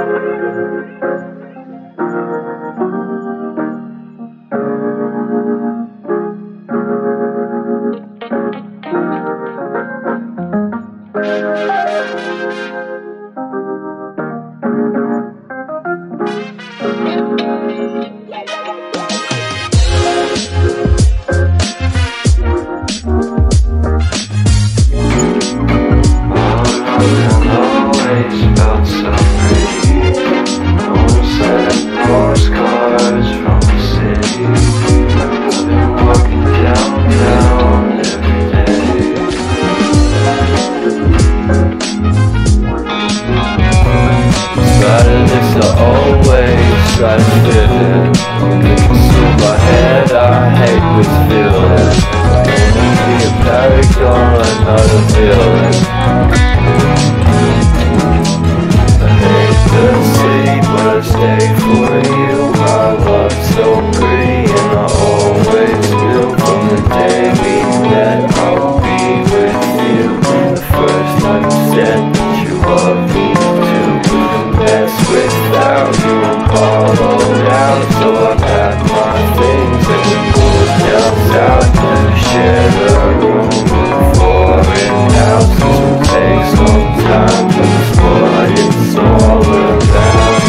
always felt so pretty. No sad postcards from the city. I've been walking downtown every day. Try to mix the old ways, try to fit in. When they consume my head, I hate this feeling. Be a paragon, not a villain. I hate the city, but I stay for you. My love's so pretty, and I always will. From the day we met, I will be with you. The first time you said that you love me too. Couldn't pass without you. I'm followed out, so I packed my things and we moved down south to share the room in a foreign house. This will take some time, but it's what it's all about.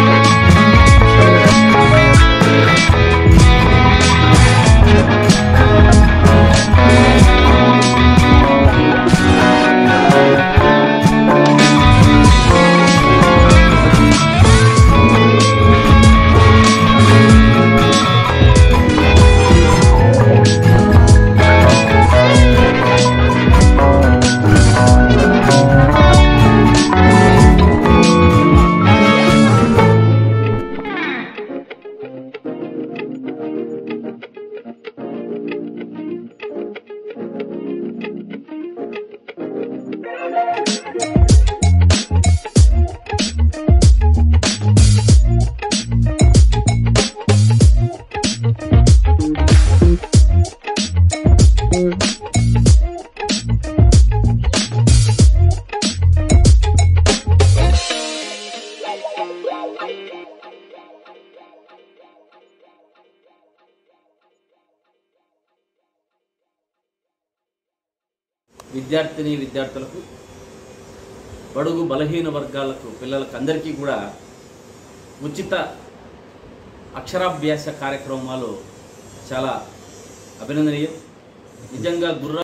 విద్యార్థిని విద్యార్థులకు బడుగు బలహీన వర్గాలకు పిల్లలకు అందరికీ కూడా ఉచిత అక్షరాభ్యాస కార్యక్రమాలు చాలా అభినందనీయం నిజంగా గుర్ర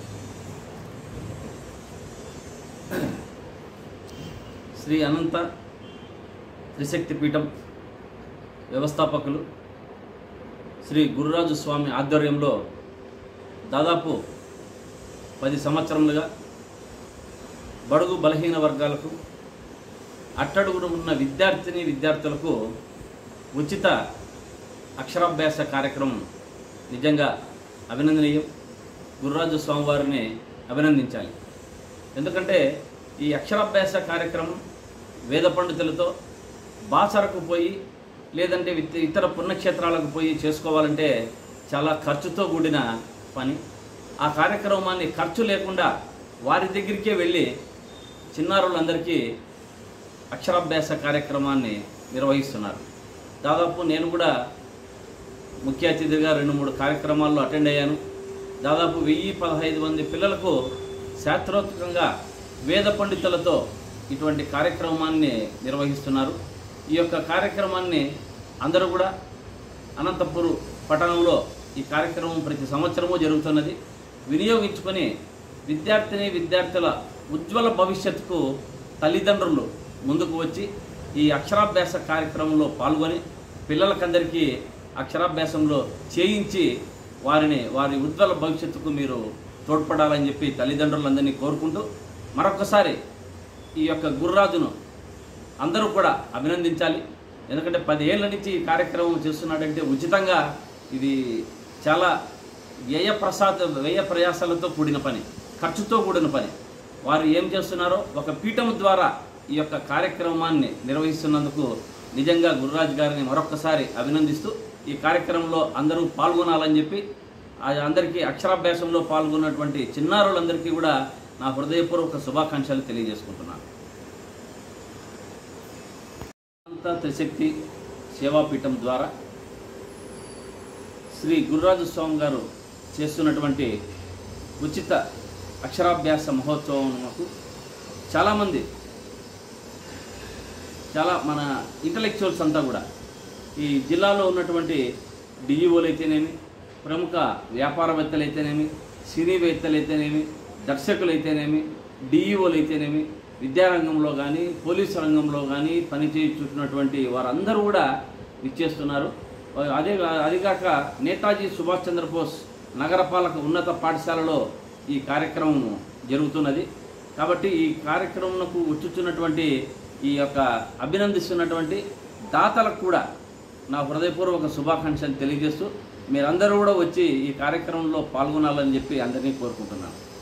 శ్రీ అనంత త్రిశక్తి పీఠం వ్యవస్థాపకులు శ్రీ గురురాజు స్వామి ఆధ్వర్యంలో దాదాపు పది సంవత్సరములుగా బడుగు బలహీన వర్గాలకు అట్టడుగున ఉన్న విద్యార్థిని విద్యార్థులకు ఉచిత అక్షరాభ్యాస కార్యక్రమం నిజంగా అభినందనీయం గురురాజు స్వామివారిని అభినందించాలి ఎందుకంటే ఈ అక్షరాభ్యాస కార్యక్రమం వేద పండితులతో బాసరకు పోయి లేదంటే ఇత- ఇతర పుణ్యక్షేత్రాలకు పోయి చేసుకోవాలంటే చాలా ఖర్చుతో కూడిన పని ఆ కార్యక్రమాన్ని ఖర్చు లేకుండా వారి దగ్గరికే వెళ్ళి చిన్నారులందరికీ అక్షరాభ్యాస కార్యక్రమాన్ని నిర్వహిస్తున్నారు దాదాపు నేను కూడా ముఖ్య అతిథిగా రెండు మూడు కార్యక్రమాల్లో అటెండ్ అయ్యాను దాదాపు వెయ్యి పదహైదు మంది పిల్లలకు శాస్త్రోత్కంగా వేద పండితులతో ఇటువంటి కార్యక్రమాన్ని నిర్వహిస్తున్నారు ఈ యొక్క కార్యక్రమాన్ని అందరూ కూడా అనంతపురు పట్టణంలో ఈ కార్యక్రమం ప్రతి సంవత్సరము జరుగుతున్నది వినియోగించుకొని విద్యార్థిని విద్యార్థుల ఉజ్వల భవిష్యత్తుకు తల్లిదండ్రులు ముందుకు వచ్చి ఈ అక్షరాభ్యాస కార్యక్రమంలో పాల్గొని పిల్లలకందరికీ అక్షరాభ్యాసంలో చేయించి వారిని వారి ఉజ్వల భవిష్యత్తుకు మీరు తోడ్పడాలని చెప్పి తల్లిదండ్రులందరినీ కోరుకుంటూ మరొకసారి ఈ యొక్క గుర్రాజును అందరూ కూడా అభినందించాలి ఎందుకంటే పదేళ్ల నుంచి ఈ కార్యక్రమం చేస్తున్నాడంటే ఉచితంగా ఇది చాలా వ్యయ ప్రసాద వ్యయ ప్రయాసాలతో కూడిన పని ఖర్చుతో కూడిన పని వారు ఏం చేస్తున్నారో ఒక పీఠం ద్వారా ఈ యొక్క కార్యక్రమాన్ని నిర్వహిస్తున్నందుకు నిజంగా గురురాజ్ గారిని మరొక్కసారి అభినందిస్తూ ఈ కార్యక్రమంలో అందరూ పాల్గొనాలని చెప్పి ఆ అందరికీ అక్షరాభ్యాసంలో పాల్గొన్నటువంటి చిన్నారులందరికీ కూడా నా హృదయపూర్వక శుభాకాంక్షలు తెలియజేసుకుంటున్నాను అనంత త్రిశక్తి సేవాపీఠం ద్వారా శ్రీ గురురాజు స్వామి గారు చేస్తున్నటువంటి ఉచిత అక్షరాభ్యాస మహోత్సవంకు చాలామంది చాలా మన ఇంటలెక్చువల్స్ అంతా కూడా ఈ జిల్లాలో ఉన్నటువంటి డిఈఓలు అయితేనేమి ప్రముఖ వ్యాపారవేత్తలు అయితేనేమి సినీవేత్తలు అయితేనేమి దర్శకులు అయితేనేమి డిఈఓలు అయితేనేమి విద్యారంగంలో కానీ పోలీసు రంగంలో కానీ పనిచేస్తున్నటువంటి వారందరూ కూడా ఇచ్చేస్తున్నారు అదే అదిగాక నేతాజీ సుభాష్ చంద్రబోస్ నగరపాలక ఉన్నత పాఠశాలలో ఈ కార్యక్రమం జరుగుతున్నది కాబట్టి ఈ కార్యక్రమంకు వచ్చుచున్నటువంటి ఈ యొక్క అభినందిస్తున్నటువంటి దాతలకు కూడా నా హృదయపూర్వక శుభాకాంక్షలు తెలియజేస్తూ మీరందరూ కూడా వచ్చి ఈ కార్యక్రమంలో పాల్గొనాలని చెప్పి అందరినీ కోరుకుంటున్నాను